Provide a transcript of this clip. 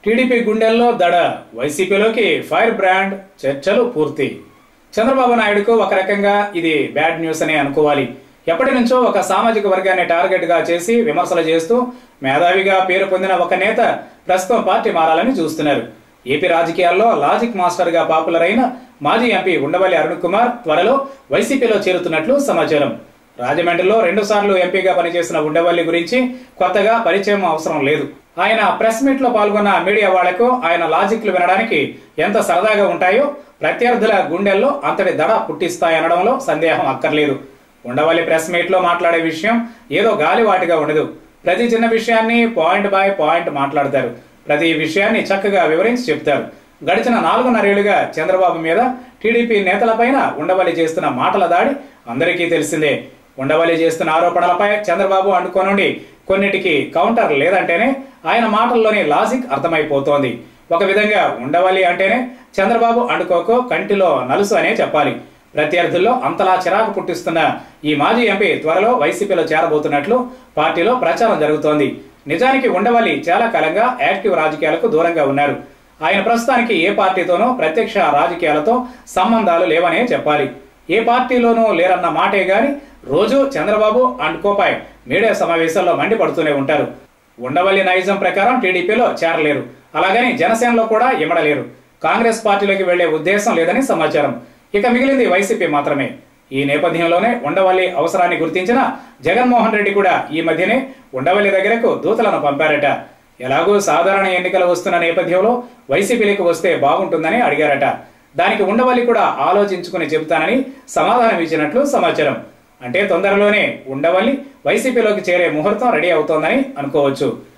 TDP గుండెల్లో దడ వైసీపీలోకి ఫైర్ బ్రాండ్ చర్చలు పూర్తి చంద్రబాబు నాయుడుకు ఒక రకంగా ఇది బ్యాడ్ న్యూస్ అనే అనుకోవాలి ఎప్పటి నుంచో ఒక సామాజిక వర్గాన్ని టార్గెట్ గా చేసి విమర్శలు చేస్తూ మేధావిగా పేరు పొందిన ఒక నేత ప్రస్తుతం పార్టీ మారాలని చూస్తున్నారు ఏపీ రాజకీయాల్లో లాజిక్ మాస్టర్ గా పాపులర్ అయిన మాజీ ఎంపీ ఉండవల్లి అరుణ్ కుమార్ త్వరలో వైసీపీలో చేరుతున్నట్లు సమాచారం రాజమండ్రిలో రెండు సార్లు ఎంపీగా పనిచేసిన ఉండవల్లి గురించి కొత్తగా పరిచయం అవసరం లేదు ఆయన ప్రెస్ మీట్ లో పాల్గొన్న మీడియా వాళ్లకు ఆయన లాజిక్లు వినడానికి ఎంత సరదాగా ఉంటాయో ప్రత్యర్థుల గుండెల్లో అంతటి దడ పుట్టిస్తాయనడంలో సందేహం అక్కర్లేదు ఉండవల్లి ప్రెస్ మీట్ లో మాట్లాడే విషయం ఏదో గాలివాటిగా ఉండదు ప్రతి చిన్న విషయాన్ని పాయింట్ బై పాయింట్ మాట్లాడతారు ప్రతి విషయాన్ని చక్కగా వివరించి చెప్తారు గడిచిన నాలుగున్నరేళ్లుగా చంద్రబాబు మీద టీడీపీ నేతలపైన ఉండవల్లి చేస్తున్న మాటల దాడి అందరికీ తెలిసిందే ఉండవల్లి చేస్తున్న ఆరోపణలపై చంద్రబాబు అండుకోనుండి కొన్నిటికి కౌంటర్ లేదంటేనే ఆయన మాటల్లోని లాజిక్ అర్థమైపోతోంది ఒక విధంగా ఉండవల్లి అంటేనే చంద్రబాబు అండుకోకో కంటిలో నలుసు అనే చెప్పాలి ప్రత్యర్థుల్లో అంతలా చిరాకు పుట్టిస్తున్న ఈ మాజీ ఎంపీ త్వరలో వైసీపీలో చేరబోతున్నట్లు పార్టీలో ప్రచారం జరుగుతోంది నిజానికి ఉండవల్లి చాలా కాలంగా యాక్టివ్ రాజకీయాలకు దూరంగా ఉన్నారు ఆయన ప్రస్తుతానికి ఏ పార్టీతోనూ ప్రత్యక్ష రాజకీయాలతో సంబంధాలు లేవనే చెప్పాలి ఏ పార్టీలోనూ లేరన్న మాటే గాని రోజు చంద్రబాబు అండ్ కోపాయ్ మీడియా సమావేశాల్లో మండిపడుతూనే ఉంటారు ఉండవల్లి నైజం ప్రకారం టీడీపీలో చేరలేరు అలాగని జనసేనలో కూడా ఇమడలేరు కాంగ్రెస్ పార్టీలోకి వెళ్లే ఉద్దేశం లేదని సమాచారం ఇక మిగిలింది వైసీపీ మాత్రమే ఈ నేపథ్యంలోనే ఉండవల్లి అవసరాన్ని గుర్తించిన జగన్మోహన్ రెడ్డి కూడా ఈ మధ్యనే ఉండవల్లి దగ్గరకు దూతలను పంపారట ఎలాగూ సాధారణ ఎన్నికలు వస్తున్న నేపథ్యంలో వైసీపీలకు వస్తే బాగుంటుందని అడిగారట దానికి ఉండవల్లి కూడా ఆలోచించుకుని చెబుతానని సమాధానం ఇచ్చినట్లు సమాచారం అంటే తొందరలోనే ఉండవల్లి వైసీపీలోకి చేరే ముహూర్తం రెడీ అవుతోందని అనుకోవచ్చు